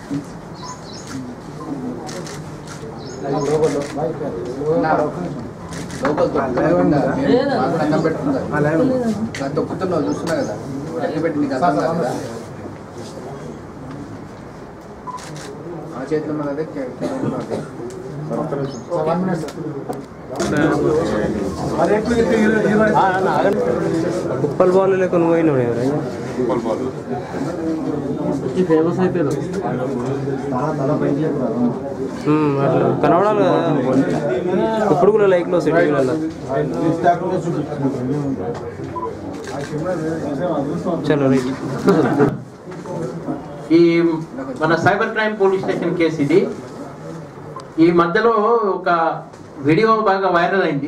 అన్నం పెట్టుకుంటారు తొక్కుతున్నావు చూస్తున్నా కదా అన్ని పెట్టి నీకు అర్థం కాదు కదా ఆ చేతిలో మన అదే ఉప్పల్ బాల్ లేకుండా పోయినాడు ఎవరైనా ఫేమస్ అయిపోయారు ఉమ్, అట్లా కనబడాలి కదా ఇప్పుడు కూడా లైక్ లో సిటీలలో చలో రైట్ ఈ మన cyber crime police station case ఇది ఈ మధ్యలో ఒక వీడియో బాగా వైరల్ అయింది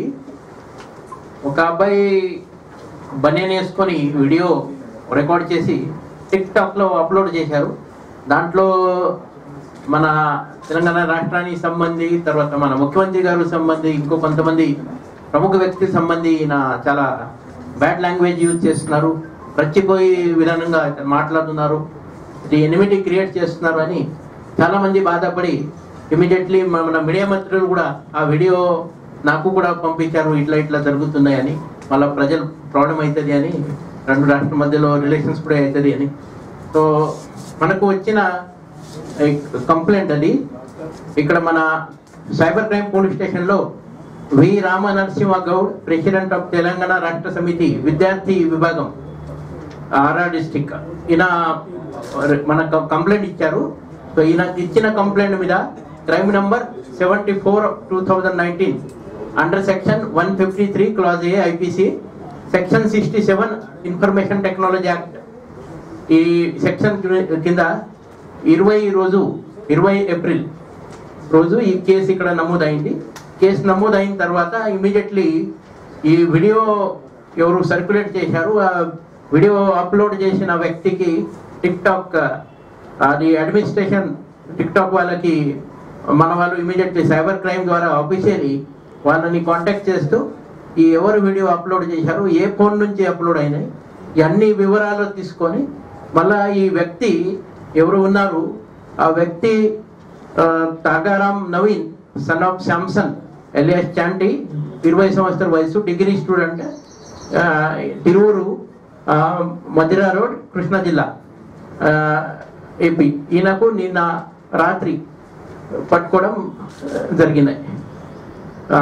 ఒక అబ్బాయి బనియన్ వేసుకొని వీడియో రికార్డ్ చేసి టిక్ టాక్ లో అప్లోడ్ చేశారు దాంట్లో మన తెలంగాణ రాష్ట్రానికి సంబంధి తర్వాత మన ముఖ్యమంత్రి గారు సంబంధి ఇంకో కొంతమంది ప్రముఖ వ్యక్తికి సంబంధి ఈయన చాలా బ్యాడ్ లాంగ్వేజ్ యూజ్ చేస్తున్నారు రచ్చిపోయి విధానంగా మాట్లాడుతున్నారు ఇది ఎనిమిటీ క్రియేట్ చేస్తున్నారు అని చాలా మంది బాధపడి ఇమీడియట్లీ మన మీడియా మంత్రులు కూడా ఆ వీడియో నాకు కూడా పంపించారు ఇట్లా ఇట్లా జరుగుతున్నాయి అని మళ్ళీ ప్రజలు ప్రాబ్లం అవుతుంది అని రెండు రాష్ట్రాల మధ్యలో రిలేషన్స్ కూడా అవుతుంది అని సో మనకు వచ్చిన కంప్లైంట్ అది ఇక్కడ మన సైబర్ క్రైమ్ పోలీస్ స్టేషన్లో V Rama Narasimha Goud president of Telangana Rashtra Samithi విద్యార్థి విభాగం ఆరా డిస్టిక్ ఈయన మనకు కంప్లైంట్ ఇచ్చారు సో ఈయన ఇచ్చిన కంప్లైంట్ మీద crime number seventy four two thousand nineteen under section one fifty three clause A IPC section sixty seven information technology act ఈ సెక్షన్ కింద ఇరవై రోజు ఇరవై ఏప్రిల్ రోజు ఈ కేసు ఇక్కడ నమోదైంది కేసు నమోదైన తర్వాత ఇమీడియట్లీ ఈ వీడియో ఎవరు సర్క్యులేట్ చేశారు ఆ వీడియో అప్లోడ్ చేసిన వ్యక్తికి టిక్ టాక్ అది అడ్మినిస్ట్రేషన్ టిక్ టాక్ వాళ్ళకి మన వాళ్ళు ఇమీడియట్లీ సైబర్ క్రైమ్ ద్వారా ఆఫీషియలీ వాళ్ళని కాంటాక్ట్ చేస్తూ ఈ ఎవరు వీడియో అప్లోడ్ చేశారు ఏ ఫోన్ నుంచి అప్లోడ్ అయినాయి ఈ అన్ని వివరాలు తీసుకొని మళ్ళా ఈ వ్యక్తి ఎవరు ఉన్నారు ఆ వ్యక్తి ఆ, Tagaram Naveen son of Samson alias Chanti ఇరవై సంవత్సరాల వయసు డిగ్రీ స్టూడెంట్ ఆ, తిరువురు ఆ, మధిరా రోడ్ కృష్ణా జిల్లా ఆ, ఏపీ ఈయనకు నిన్న రాత్రి పట్టుకోవడం ఆ, జరిగినాయి ఆ,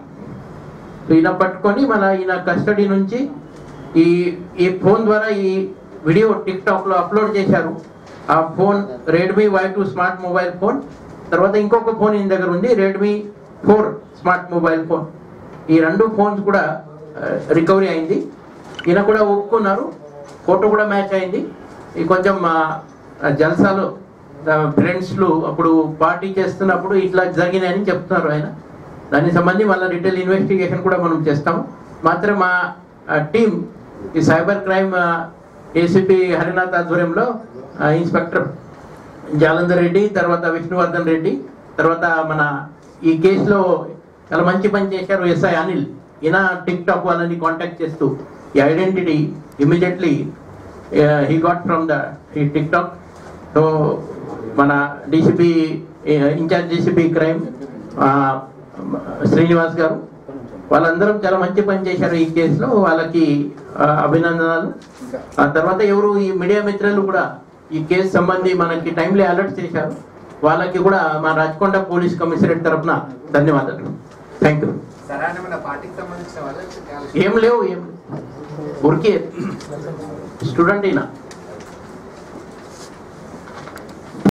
ఈయన పట్టుకొని మన ఈయన కస్టడీ నుంచి ఈ ఈ ఫోన్ ద్వారా ఈ వీడియో టిక్ టాక్ లో అప్లోడ్ చేశారు ఆ phone Redmi Y two smart mobile phone తర్వాత ఇంకొక ఫోన్ ఈయన దగ్గర ఉంది Redmi four smart mobile phone ఈ రెండు ఫోన్స్ కూడా రికవరీ అయింది ఈయన కూడా ఒప్పుకున్నారు ఫోటో కూడా మ్యాచ్ అయింది ఈ కొంచెం ఆ, ఆ జల్సాలు ఫ్రెండ్స్లు అప్పుడు పార్టీ చేస్తున్నప్పుడు ఇట్లా జరిగినాయని చెప్తున్నారు ఆయన దానికి సంబంధించి మళ్ళీ డీటెయిల్ ఇన్వెస్టిగేషన్ కూడా మనం చేస్తాం మాత్రం మా టీం ఈ సైబర్ క్రైమ్ ఏసీపీ హరినాథ్ ఆధ్వర్యంలో ఆ, ఇన్స్పెక్టర్ జాలంధర్ రెడ్డి తర్వాత విష్ణువర్ధన్ రెడ్డి తర్వాత మన ఈ కేసులో చాలా మంచి పని చేశారు ఎస్ఐ అనిల్ ఈయన టిక్ టాక్ వాళ్ళని కాంటాక్ట్ చేస్తూ ఈ identity immediately he got from the ఈ టిక్ టాక్ సో మన DCP incharge DCP crime Srinivas గారు వాళ్ళందరం చాలా మంచి పని చేశారు ఈ కేసులో వాళ్ళకి ఆ, అభినందనలు ఆ తర్వాత ఎవరు ఈ మీడియా మిత్రులు కూడా ఈ కేసు సంబంధి మనకి టైంలీ అలర్ట్ చేశారు వాళ్ళకి కూడా మా రాచకొండ పోలీస్ కమిషనరేట్ తరఫున ధన్యవాదాలు థ్యాంక్ యూ సరైన పార్టీకి సంబంధించిన వాళ్ళు ఏం లేవు ఏం లేవు. ఊరికే స్టూడెంట్ అయినా